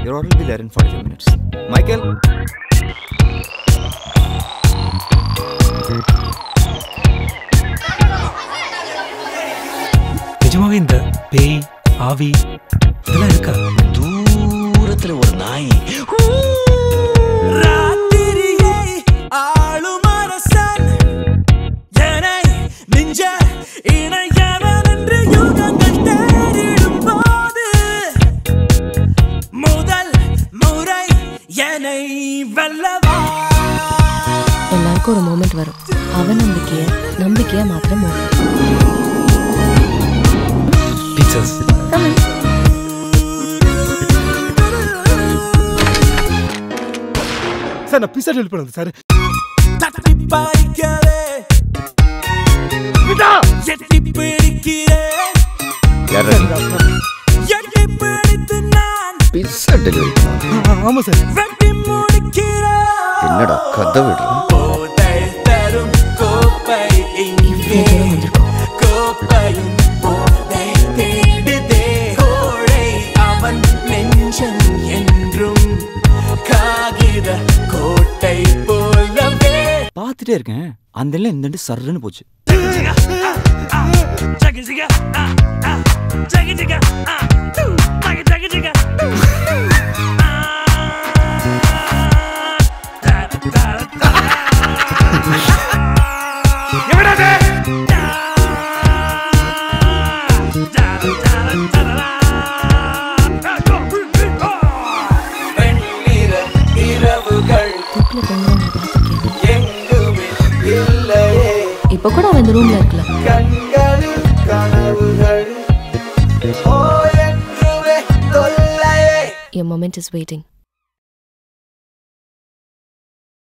Your order will be there in 45 minutes. Michael? நிஜமாவே இந்த பேய் ஆவி இதெல்லாம் இருக்கா தூரத்துல ஒரு நாய் ராத்திரியை ஆளும் அரசன் என்னை நெஞ்ச இணையவன் என்று யுகங்கள் தேடிடும் போது முதல் முறை என்னை வெல்லவா எல்லாருக்கும் ஒரு மூமெண்ட் வரும் அவநம்பிக்கைய நம்பிக்கையா மாத்திர மூமெண்ட் பிக்சர்ஸ் சார் நான் பிஸா டெலிவரி பண்ணுறது சார் தட்டி பறிக்கவே எட்டி பிடிக்கிறேன் எட்டி பிடித்து நான் பிஸ்ஸா டெலிவரி ஆமாம் சார் வெட்டி முடிக்கிறேன் என்னடா கதை விடுறோம் போதை தரும் கோப்பை இங்கே கோப்பையும் போதை தேடுதே கோழை அவன் நெஞ்சம் என்றும் காகித கோட்டை போலவே பார்த்துட்டே இருக்கேன் அந்த எல்லாம் இந்த சர்ன்னு போச்சு வெண்ணிற இரவுகள் தூக்கில தொங்குறவங்க பார்த்துருக்கேன் எங்குமே இல்லையே இப்ப கூட அவன் இந்த ரூம்ல இருக்கல கண்களில் கனவுகள் ஓ என்றுமே தொல்லையே என் மொமெண்ட் இஸ் வெயிட்டிங்